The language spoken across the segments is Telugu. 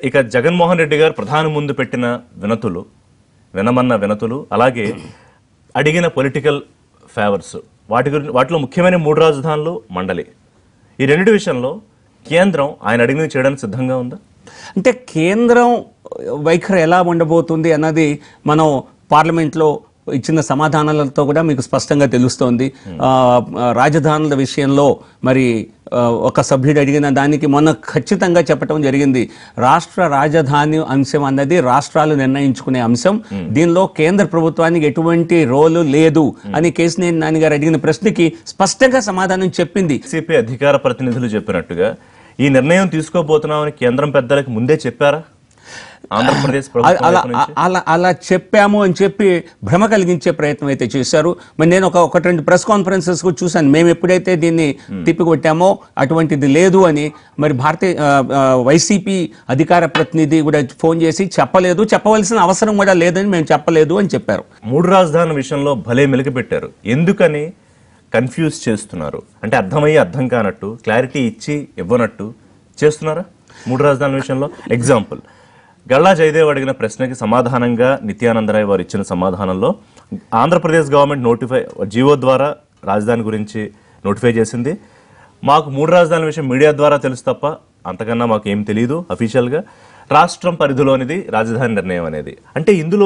ఇక జగన్మోహన్ రెడ్డి గారు ప్రధాని ముందు పెట్టిన వినతులు వినమన్న వినతులు అలాగే అడిగిన పొలిటికల్ ఫేవర్స్ వాటి గురించి వాటిలో ముఖ్యమైన మూడు రాజధానులు మండలి ఈ రెండింటి విషయంలో కేంద్రం ఆయన అడిగినది చేయడానికి సిద్ధంగా ఉందా అంటే కేంద్రం వైఖరి ఎలా ఉండబోతుంది అన్నది మనం పార్లమెంట్లో ఇచ్చిన సమాధానాలతో కూడా మీకు స్పష్టంగా తెలుస్తోంది ఆ, ఆ, రాజధానుల విషయంలో మరి ఆ, ఒక సభ్యుడు అడిగిన దానికి మొన్న ఖచ్చితంగా చెప్పడం జరిగింది రాష్ట్ర రాజధాని అంశం అన్నది రాష్ట్రాలు నిర్ణయించుకునే అంశం దీనిలో కేంద్ర ప్రభుత్వానికి ఎటువంటి రోలు లేదు అని కేసినేని నాని గారు అడిగిన ప్రశ్నకి స్పష్టంగా సమాధానం చెప్పింది సిపి అధికార ప్రతినిధులు చెప్పినట్టుగా ఈ నిర్ణయం తీసుకోబోతున్నామని కేంద్రం పెద్దలకు ముందే చెప్పారా ఆంధ్రప్రదేశ్ ప్రభుత్వం అలా వైపు నుంచి? అలా అలా చెప్పాము అని చెప్పి భ్రమ కలిగించే ప్రయత్నం అయితే చేశారు మరి నేను ఒక ఒకటి రెండు ప్రెస్ కాన్ఫరెన్సెస్ కూడా చూశాను మేము ఎప్పుడైతే దీన్ని తిప్పికొట్టామో అటువంటిది లేదు అని మరి భారతీయ ఆ, ఆ, వైసీపీ అధికార ప్రతినిధి కూడా ఫోన్ చేసి చెప్పలేదు చెప్పవలసిన అవసరం కూడా లేదని మేము చెప్పలేదు అని చెప్పారు మూడు రాజధానుల విషయంలో భలే మెలికి పెట్టారు ఎందుకని కన్ఫ్యూజ్ చేస్తున్నారు అంటే అర్థమయ్యి అర్థం కానట్టు క్లారిటీ ఇచ్చి ఇవ్వనట్టు చేస్తున్నారా మూడు రాజధానుల విషయంలో ఎగ్జాంపుల్ గల్లా జయదేవ్ అడిగిన ప్రశ్నకి సమాధానంగా నిత్యానందరాయ్ వారు ఇచ్చిన సమాధానంలో ఆంధ్రప్రదేశ్ గవర్నమెంట్ నోటిఫై జీవో ద్వారా రాజధాని గురించి నోటిఫై చేసింది మాకు మూడు రాజధానుల విషయం మీడియా ద్వారా తెలుసు తప్ప అంతకన్నా మాకు ఏం తెలియదు అఫీషియల్గా రాష్ట్రం పరిధిలోనిది రాజధాని నిర్ణయం అనేది అంటే ఇందులో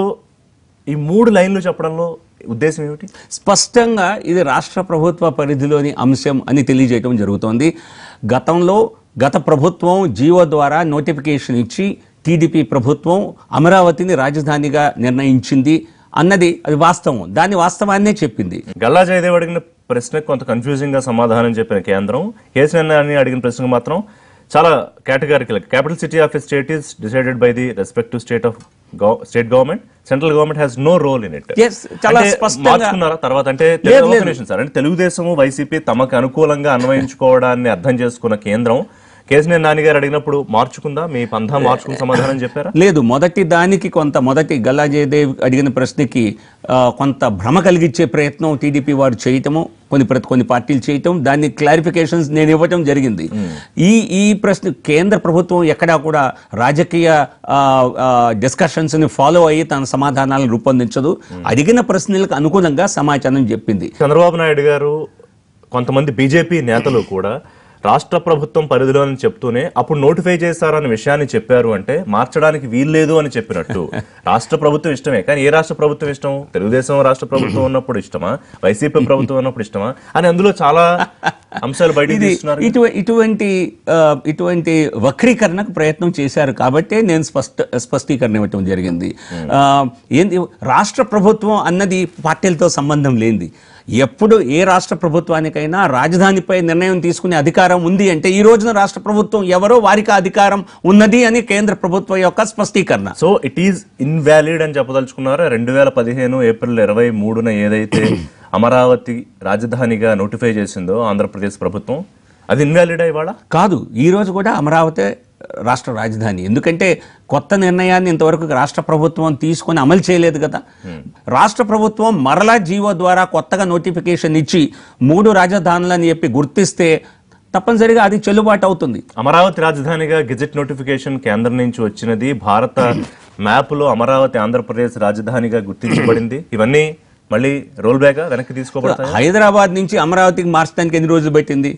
ఈ మూడు లైన్లు చెప్పడంలో ఉద్దేశం ఏమిటి స్పష్టంగా ఇది రాష్ట్ర ప్రభుత్వ పరిధిలోని అంశం అని తెలియజేయడం జరుగుతోంది గతంలో గత ప్రభుత్వం జీవో ద్వారా నోటిఫికేషన్ ఇచ్చి టీడీపీ ప్రభుత్వం అమరావతిని రాజధానిగా నిర్ణయించింది అన్నది అది వాస్తవం దాని వాస్తవాన్నే చెప్పింది గల్లా జయదేవ్ అడిగిన ప్రశ్నకు కొంత కన్ఫ్యూజింగ్ గా సమాధానం చెప్పిన కేంద్రం కేసీఆర్ అడిగిన ప్రశ్నకు మాత్రం చాలా categorical capital city of state is decided by the respective state of state government central government has no role in it Yes, చాలా స్పష్టంగా- మార్చుకున్నారా తర్వాత అంటే లేదు, తెలు- లేదు. ఒక నిమిషం సార్ అంటే తెలుగుదేశం వైసీపీ తమకు అనుకూలంగా అన్వయించుకోవడాన్ని అర్థం చేసుకున్న కేంద్రం కేసీఆర్ నాన్నగారు అడిగినప్పుడు మార్చుకుందా మీ పంధా మార్చుకుని సమాధానం చెప్పారా లేదు మొదటి దానికి కొంత మొదటి గల్లా జయదేవ్ అడిగిన ప్రశ్నకి ఆ, కొంత భ్రమ కలిగించే ప్రయత్నం టీడీపీ వారు చేయటము కొన్ని ప్రతి కొన్ని పార్టీలు చేయటం దాన్ని క్లారిఫికేషన్స్ నేను ఇవ్వటం జరిగింది ఈ ఈ ప్రశ్న కేంద్ర ప్రభుత్వం ఎక్కడా కూడా రాజకీయ డిస్కషన్స్ ని ఫాలో అయ్యి తన సమాధానాలను రూపొందించదు అడిగిన ప్రశ్నలకు అనుగుణంగా సమాచారం చెప్పింది చంద్రబాబు నాయుడు గారు కొంతమంది బీజేపీ నేతలు కూడా రాష్ట్ర ప్రభుత్వం పరిధిలో అని చెప్తూనే అప్పుడు నోటిఫై చేశారన్న విషయాన్ని చెప్పారు అంటే మార్చడానికి వీల్లేదు అని చెప్పినట్టు రాష్ట్ర ప్రభుత్వం ఇష్టమే కానీ ఏ రాష్ట్ర ప్రభుత్వం ఇష్టం తెలుగుదేశం రాష్ట్ర ప్రభుత్వం ఉన్నప్పుడు ఇష్టమా వైసీపీ ప్రభుత్వం ఉన్నప్పుడు ఇష్టమా అని అందులో చాలా అంశాలు బయటకు ఇది తీస్తున్నారు ఇటు ఇటువంటి ఆ, ఇటువంటి వక్రీకరణకు ప్రయత్నం చేశారు కాబట్టే నేను స్పష్ట స్పష్టీకరణ ఇవ్వటం జరిగింది ఆ, ఏంది రాష్ట్ర ప్రభుత్వం అన్నది పార్టీలతో సంబంధం లేనిది ఎప్పుడు ఏ రాష్ట్ర ప్రభుత్వానికైనా రాజధానిపై నిర్ణయం తీసుకునే అధికారం ఉంది అంటే ఈ రోజున రాష్ట్ర ప్రభుత్వం ఎవరో వారికి ఆ అధికారం ఉన్నది అని కేంద్ర ప్రభుత్వం యొక్క స్పష్టీకరణ సో ఇట్ ఈజ్ ఇన్వాలిడ్ అని చెప్పదలుచుకున్నారా రెండు వేల పదిహేను ఏప్రిల్ ఇరవై మూడున ఏదైతే అమరావతి రాజధానిగా నోటిఫై చేసిందో ఆంధ్రప్రదేశ్ ప్రభుత్వం అది ఇన్వాలిడ్ ఇవాళ కాదు ఈ రోజు కూడా అమరావతి రాష్ట్ర రాజధాని ఎందుకంటే కొత్త నిర్ణయాన్ని ఇంతవరకు రాష్ట్ర ప్రభుత్వం తీసుకొని అమలు చేయలేదు కదా రాష్ట్ర ప్రభుత్వం మరలా జీవో ద్వారా కొత్తగా నోటిఫికేషన్ ఇచ్చి మూడు రాజధానులని చెప్పి గుర్తిస్తే తప్పనిసరిగా అది చెల్లుబాటు అవుతుంది అమరావతి రాజధానిగా గెజెట్ నోటిఫికేషన్ కేంద్రం నుంచి వచ్చినది భారత మ్యాప్ లో అమరావతి ఆంధ్రప్రదేశ్ రాజధానిగా గుర్తించబడింది ఇవన్నీ మళ్ళీ రోల్ బ్యాక్ వెనక్కి తీసుకోబడతాయి హైదరాబాద్ నుంచి అమరావతికి మార్చడానికి ఎన్ని రోజులు పెట్టింది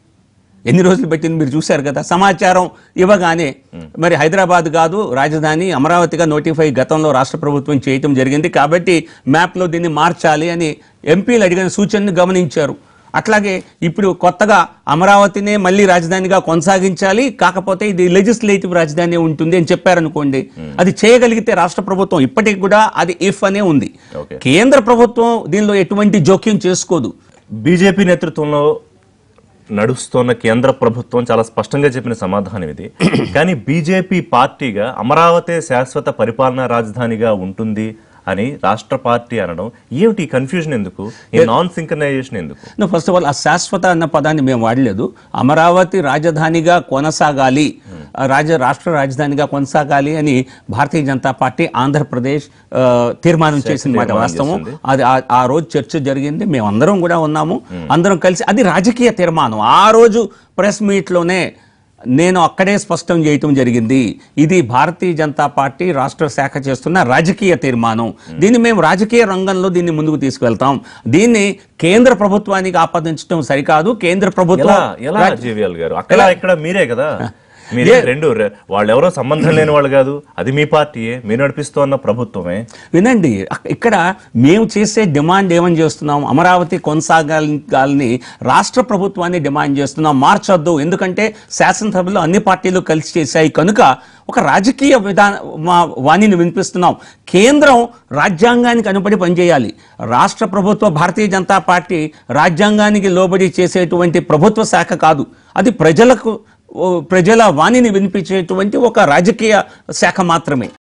ఎన్ని రోజులు పెట్టింది మీరు చూశారు కదా సమాచారం ఇవ్వగానే మరి హైదరాబాద్ కాదు రాజధాని అమరావతిగా నోటిఫై గతంలో రాష్ట్ర ప్రభుత్వం చేయటం జరిగింది కాబట్టి మ్యాప్లో దీన్ని మార్చాలి అని ఎంపీలు అడిగిన సూచనను గమనించారు అట్లాగే ఇప్పుడు కొత్తగా అమరావతినే మళ్ళీ రాజధానిగా కొనసాగించాలి కాకపోతే ఇది లెజిస్లేటివ్ రాజధాని ఉంటుంది అని చెప్పారనుకోండి అది చేయగలిగితే రాష్ట్ర ప్రభుత్వం ఇప్పటికి కూడా అది ఇఫ్ అనే ఉంది ఓకే కేంద్ర ప్రభుత్వం దీనిలో ఎటువంటి జోక్యం చేసుకోదు బీజేపీ నేతృత్వంలో నడుస్తున్న కేంద్ర ప్రభుత్వం చాలా స్పష్టంగా చెప్పిన సమాధానం ఇది కానీ బీజేపీ పార్టీగా అమరావతి శాశ్వత పరిపాలనా రాజధానిగా ఉంటుంది అని రాష్ట్ర పార్టీ అనడం ఏమిటి కన్ఫ్యూజన్ ఎందుకు ఈ నాన్ సింక్రనైజేషన్ ఎందుకు ఫస్ట్ ఆఫ్ ఆల్ ఆ శాశ్వత అన్న పదాన్ని మేము వాడలేదు అమరావతి రాజధానిగా కొనసాగాలి ఆ రాజ రాష్ట్ర రాజధానిగా కొనసాగాలి అని భారతీయ జనతా పార్టీ ఆంధ్రప్రదేశ్ ఆ, తీర్మానం చేసిన మాట తీర్మానం వాస్తవం చేసింది. అది ఆ- ఆ రోజు చర్చ జరిగింది మేము అందరం కూడా ఉన్నాము అందరం కలిసి అది రాజకీయ తీర్మానం ఆ రోజు ప్రెస్ మీట్లోనే నేను అక్కడే స్పష్టం చేయటం జరిగింది ఇది భారతీయ జనతా పార్టీ రాష్ట్ర శాఖ చేస్తున్న రాజకీయ తీర్మానం దీన్ని మేము రాజకీయ రంగంలో దీన్ని ముందుకు తీసుకువెళ్తాం దీన్ని కేంద్ర ప్రభుత్వానికి ఆపాదించడం సరికాదు కేంద్ర ఎలా ప్రభుత్వం ఎలా జేవిఎల్ గారు అక్కడ ఇక్కడ మీరే కదా మీరే రెండు రె- వాళ్ళెవరో సంబంధం లేని వాళ్ళు కాదు అది మీ పార్టీయే మీరు నడిపిస్తున్న ప్రభుత్వమే వినండి అక్- ఇక్కడ మేము చేసే డిమాండ్ ఏమని చేస్తున్నాం అమరావతి కొనసాగాలని రాష్ట్ర ప్రభుత్వాన్ని డిమాండ్ చేస్తున్నాం మార్చొద్దు ఎందుకంటే శాసనసభలో అన్ని పార్టీలు కలిసి చేశాయి కనుక ఒక రాజకీయ విధాన మా- వాణిని వినిపిస్తున్నాం కేంద్రం రాజ్యాంగానికి అనుబడి పనిచేయాలి రాష్ట్ర ప్రభుత్వ భారతీయ జనతా పార్టీ రాజ్యాంగానికి లోబడి చేసేటువంటి ప్రభుత్వ శాఖ కాదు అది ప్రజలకు ఓ, ప్రజల వాణిని వినిపించేటువంటి ఒక రాజకీయ శాఖ మాత్రమే